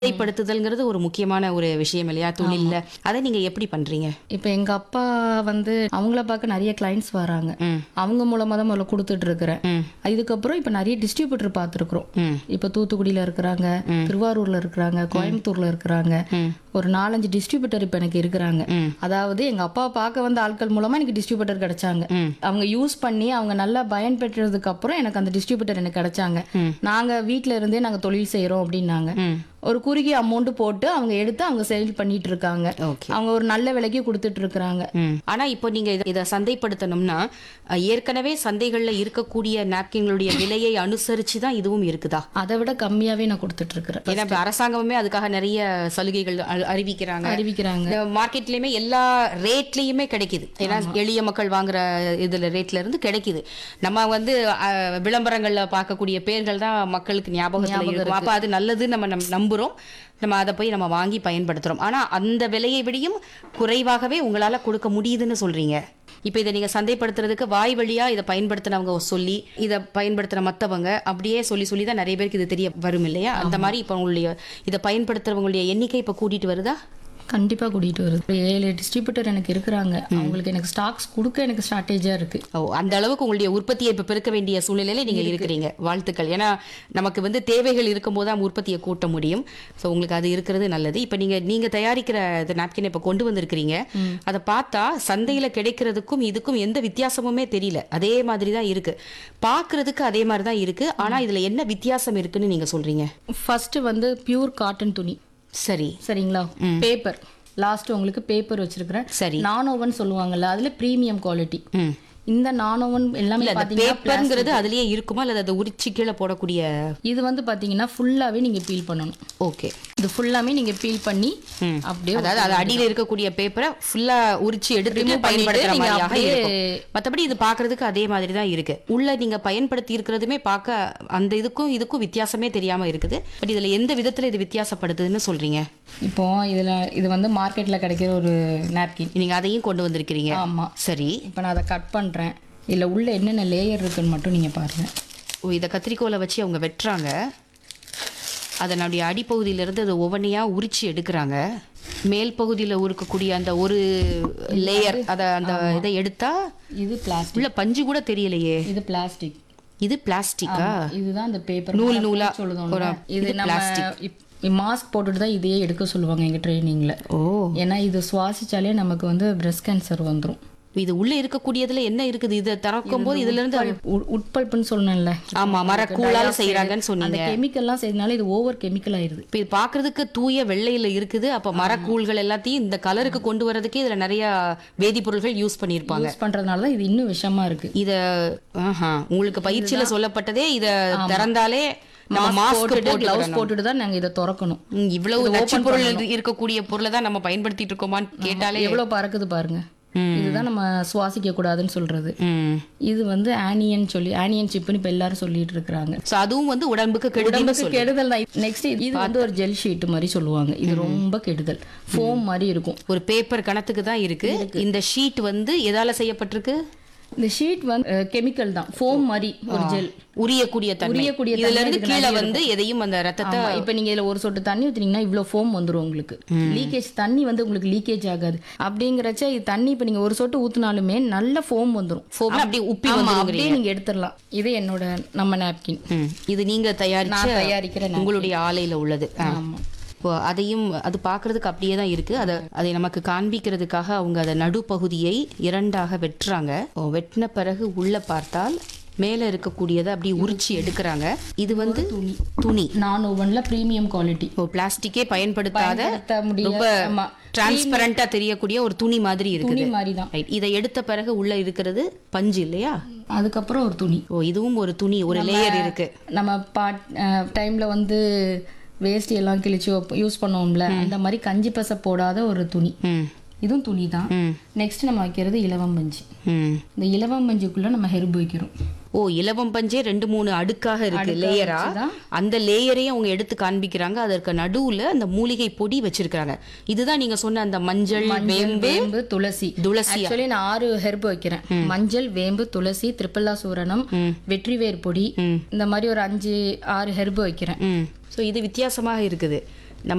சந்தைப்படுத்துதல்ங்கிறது ஒரு முக்கியமான ஒரு விஷயம் இல்லையா தொழில்ல அதை நீங்க எப்படி பண்றீங்க இப்போ எங்க அப்பா வந்து அவங்கள பார்க்க நிறைய கிளைண்ட்ஸ் வராங்க ம். அவங்க மூலமா தான் முதல்ல கொடுத்துட்டு இருக்கிறேன் ம். இதுக்கப்புறம் இப்போ நிறைய டிஸ்ட்ரிபியூட்டர் பார்த்துருக்குறோம் ம். இப்போ தூத்துக்குடியில இருக்கிறாங்க திருவாரூர்ல இருக்கிறாங்க கோயம்புத்தூர்ல இருக்கிறாங்க ஒரு நாலஞ்சு டிஸ்ட்ரிபியூட்டர் இப்போ எனக்கு இருக்கிறாங்க அதாவது எங்க அப்பா பார்க்க வந்த ஆட்கள் மூலமா எனக்கு டிஸ்ட்ரிபியூட்டர் கிடைச்சாங்க அவங்க யூஸ் பண்ணி அவங்க நல்லா பயன்பெற்றதுக்கு அப்புறம் எனக்கு அந்த டிஸ்ட்ரிபியூட்டர் எனக்கு கிடைச்சாங்க நாங்க வீட்ல இருந்தே நாங்க தொழில் செய்யறோம் அப்படின்னாங்க ஒரு குறுகிய அமௌண்ட் போட்டு அவங்க எடுத்து அவங்க சேல் பண்ணிட்டு இருக்காங்க ஓகே அவங்க ஒரு நல்ல விலைக்கு கொடுத்துட்டு இருக்கிறாங்க ம். ஆனா இப்போ நீங்க இத- இத சந்தைப்படுத்தணும்னா அஹ், ஏற்கனவே சந்தைகள்ல இருக்கக்கூடிய நாப்கின்களுடைய விலையை அனுசரிச்சு தான் இதுவும் இருக்குதா அதை விட கம்மியாவே நான் கொடுத்துட்டு இருக்கிறேன் ஏன்னா இப்ப அரசாங்கமே அதுக்காக நிறைய சலுகைகள் அ- அறிவிக்கிறாங்க அறிவிக்கிறாங்க இந்த மார்க்கெட்லயுமே எல்லா ரேட்லயுமே கிடைக்குது ஏன்னா எளிய மக்கள் வாங்குற இதுல ரேட்ல இருந்து கிடைக்குது நம்ம வந்து அஹ், விளம்பரங்கள்ல பார்க்கக்கூடிய பேர்கள் தான் மக்களுக்கு ஞாபகத்துல இருக்கும் அப்ப அது நல்லது நம்ம நம்- நம்புறோம் நம்ம அதை போய் நம்ம வாங்கி பயன்படுத்துறோம் ஆனா அந்த விலையை விடையும் குறைவாகவே உங்களால கொடுக்க முடியுதுன்னு சொல்றீங்க இப்போ இதை நீங்க சந்தைப்படுத்துறதுக்கு வாய் வழியா இதை பயன்படுத்தினவங்க சொல்லி இதை பயன்படுத்துற மத்தவங்க அப்படியே சொல்லி சொல்லி தான் நிறைய பேருக்கு இது தெரிய வரும் இல்லையா அந்த மாதிரி இப்போ உங்களுடைய இதை பயன்படுத்துறவங்களுடைய எண்ணிக்கை இப்போ கூட்டிட்டு வருதா கண்டிப்பா கூட்டிட்டு வருது ஒரு ஏழு டிஸ்ட்ரிபியூட்டர் எனக்கு இருக்கிறாங்க அவங்களுக்கு எனக்கு ஸ்டாக்ஸ் கொடுக்க எனக்கு ஸ்ட்ராட்டேஜியா இருக்கு ஓ அந்த அளவுக்கு உங்களுடைய உற்பத்தியை இப்ப பெருக்க வேண்டிய சூழ்நிலையில நீங்க இருக்கிறீங்க வாழ்த்துக்கள் ஏன்னா நமக்கு வந்து தேவைகள் இருக்கும்போது தான் உற்பத்தியை கூட்ட முடியும் ஸோ உங்களுக்கு அது இருக்கிறது நல்லது இப்ப நீங்க நீங்க தயாரிக்கிற இந்த நாப்கின் இப்ப கொண்டு வந்திருக்கிறீங்க அதை பார்த்தா சந்தையில கிடைக்கிறதுக்கும் இதுக்கும் எந்த வித்தியாசமுமே தெரியல அதே மாதிரி தான் இருக்கு பார்க்கிறதுக்கு அதே மாதிரி தான் இருக்கு ஆனா இதுல என்ன வித்தியாசம் இருக்குன்னு நீங்க சொல்றீங்க ஃபர்ஸ்ட் வந்து பியூர் காட்டன் துணி சரி சரிங்களா பேப்பர் லாஸ்ட் உங்களுக்கு பேப்பர் வச்சிருக்கிறேன் சரி நானோவன் சொல்லுவாங்கல்ல அதுல பிரீமியம் குவாலிட்டி ம் இந்த நானோவன் எல்லாமே இல்ல அந்த பாத்தீங்கன்னா பேப்பர்ங்கிறது அதுலயே இருக்குமா அல்லது அதை உரிச்சு கீழே போடக்கூடிய இது வந்து பாத்தீங்கன்னா ஃபுல்லாவே நீங்க பீல் பண்ணணும் ஓகே இது ஃபுல்லாமே நீங்க பீல் பண்ணி அப்படியே அதாவது அது அடியில இருக்கக்கூடிய பேப்பரை ஃபுல்லா உரிச்சு எடுத்து Remove பயன்படுத்துற பண்ணிட்டு நீங்க மாதிரியாக அப்படியே- இருக்கும் மத்தபடி இது பார்க்கிறதுக்கு அதே மாதிரி தான் இருக்கு உள்ள நீங்க பயன்படுத்தி இருக்கிறதுமே பார்க்க அந்த இதுக்கும் இதுக்கும் வித்தியாசமே தெரியாம இருக்குது பட் இதுல எந்த விதத்துல இது வித்தியாசப்படுதுன்னு சொல்றீங்க இப்போ இதுல இது வந்து மார்க்கெட்ல கிடைக்கிற ஒரு நாப்கின் நீங்க அதையும் கொண்டு வந்திருக்கிறீங்க ஆமா சரி இப்போ நான் அதை கட் பண்றேன் இதுல உள்ள என்னென்ன லேயர் இருக்குன்னு மட்டும் நீங்க பாருங்க ஓ இதை கத்திரிக்கோலை வச்சு அவங்க வெட்டுறாங்க அதனுடைய அடிப்பகுதியில இருந்து அதை ஒவ்வொன்றையா உரிச்சு எடுக்கிறாங்க மேல் பகுதியில இருக்கக்கூடிய அந்த ஒரு லேயர் அத அந்த இதை எடுத்தா இது பிளாஸ்டிக் உள்ள பஞ்சு கூட தெரியலையே இது பிளாஸ்டிக் இது பிளாஸ்டிக்கா இதுதான் அந்த பேப்பர் நூல் நூலா சொல்லுதோம் இது நம்ம மாஸ்க் போட்டுட்டு தான் இதையே எடுக்க சொல்லுவாங்க எங்க ட்ரைனிங்ல ஓ ஏன்னா இது சுவாசிச்சாலே நமக்கு வந்து பிரஸ்ட் கேன்சர் வந்துரும் இது உள்ள இருக்கக்கூடியதுல என்ன இருக்குது இதை திறக்கும் போது இதுல இருந்து உட்- உட்பல்ப்புன்னு சொன்னேன்ல ஆமா மரக்கூழால செய்யறாங்கன்னு சொன்னீங்க அந்த கெமிக்கல்லாம் செய்யறதுனால இது ஓவர் கெமிக்கல் ஆயிருது இப்ப இது பாக்குறதுக்கு தூய வெள்ளையில இருக்குது அப்ப மரக்கூழ்கள் எல்லாத்தையும் இந்த கலருக்கு கொண்டு வரதுக்கே இதுல நிறைய வேதிப்பொருட்கள் யூஸ் பண்ணியிருப்பாங்க யூஸ் பண்றதுனால தான் இது இன்னும் விஷமா இருக்கு இத ஆஹா, உங்களுக்கு பயிற்சியில சொல்லப்பட்டதே இத திறந்தாலே நம்ம மாஸ்க் போட்டுட்டு கிளவுஸ் போட்டுட்டு தான் நாங்க இதை திறக்கணும் இவ்வளவு நச்சு பொருள் இரு- இருக்கக்கூடிய பொருளை தான் நம்ம பயன்படுத்திட்டு இருக்கோமான்னு கேட்டாலே எவ்வளவு பறக்குது பாருங்க இதுதான் நம்ம சுவாசிக்க கூடாதுன்னு சொல்றது ம் இது வந்து ஆனியன் சொல்லி ஆனியன் சிப்னு இப்ப எல்லாரும் சொல்லிட்டு இருக்கிறாங்க சோ அதுவும் வந்து உடம்புக்கு கெடுதல் உடம்புக்கு கெடுதல் தான் நெக்ஸ்ட் இது வந்து ஒரு ஜெல் ஷீட் மாதிரி சொல்லுவாங்க இது ரொம்ப கெடுதல் ஃபோம் மாதிரி இருக்கும் ஒரு பேப்பர் கணத்துக்கு தான் இருக்கு இந்த ஷீட் வந்து எதால செய்யப்பட்டிருக்கு இந்த ஷீட் வந்து கெமிக்கல் தான் ஃபோம் மாதிரி ஒரு ஜெல் உரியக்கூடிய தன்மை உரியக்கூடிய இதுல தன்மை இருந்து இதுக்கு கீழே நிறைய வந்து எதையும் அந்த ரத்தத்தை ஆமா இப்போ நீங்க இதுல ஒரு சொட்டு தண்ணி ஊத்துனீங்கன்னா இவ்வளவு ஃபோம் வந்துரும் உங்களுக்கு லீக்கேஜ் தண்ணி வந்து உங்களுக்கு லீக்கேஜ் ஆகாது அப்படிங்கறச்ச இது தண்ணி இப்போ நீங்க ஒரு சொட்டு ஊத்துனாலுமே நல்ல ஃபோம் வந்துரும் foam அப்படியே உப்பி ஆமா, வந்துருங்கிறீங்க அப்படியே நீங்க எடுத்துடலாம் இது என்னோட நம்ம நாப்கின் ம். இது நீங்க தயாரிச்ச நான் தயாரிக்கிற napkin. உங்களுடைய ஆலையில உள்ளது ஆ. ஆமா இப்போ அதையும் அது பார்க்கிறதுக்கு அப்படியே தான் இருக்கு அதை அதை நமக்கு காண்பிக்கிறதுக்காக அவங்க அதை நடுப்பகுதியை இரண்டாக வெட்டுறாங்க ஓ, வெட்டின பிறகு உள்ள பார்த்தால் மேல இருக்கக்கூடியதை அப்படியே உரிச்சு எடுக்கிறாங்க இது வந்து துணி நான் ஓவன்ல பிரீமியம் குவாலிட்டி இப்போ பிளாஸ்டிக்கே பயன்படுத்தாத பயன்படுத்த முடியாத- ரொம்ப ஆமா. டிரான்ஸ்பரண்டா தெரியக்கூடிய ஒரு துணி மாதிரி இருக்குது துணி மாதிரி தான் ரைட் இதை எடுத்த பிறகு உள்ள இருக்கிறது பஞ்சு இல்லையா அதுக்கப்புறம் ஒரு துணி ஓ இதுவும் ஒரு துணி ஒரு லேயர் இருக்கு நம்ம பாட் டைம்ல வந்து வேஸ்ட் எல்லாம் கிழிச்சு யூஸ் பண்ணுவோம்ல அந்த மாதிரி கஞ்சி பசை போடாத ஒரு துணி ம் இதுவும் துணி தான் ம் நெக்ஸ்ட் நம்ம வைக்கிறது இலவம் பஞ்சு ம் இந்த இலவம் பஞ்சுக்குள்ள நம்ம ஹெர்ப் வைக்கிறோம் ஓ இலவம் பஞ்சே ரெண்டு மூணு அடுக்காக இருக்கு லேயரா வச்சுதான். அந்த லேயரையும் அவங்க எடுத்து காண்பிக்கிறாங்க அதற்கு நடுவுல அந்த மூலிகை பொடி வச்சிருக்காங்க இதுதான் நீங்க சொன்ன அந்த மஞ்சள் வேம்பு வேம்பு துளசி துளசி ஆக்சுவலி நான் ஆறு ஹெர்ப் வைக்கிறேன் மஞ்சள் வேம்பு துளசி திரிப்பல்லா சூரணம் வெற்றிவேர் பொடி இந்த மாதிரி ஒரு அஞ்சு ஆறு ஹெர்ப் வைக்கிறேன் ம் ஸோ இது வித்தியாசமாக இருக்குது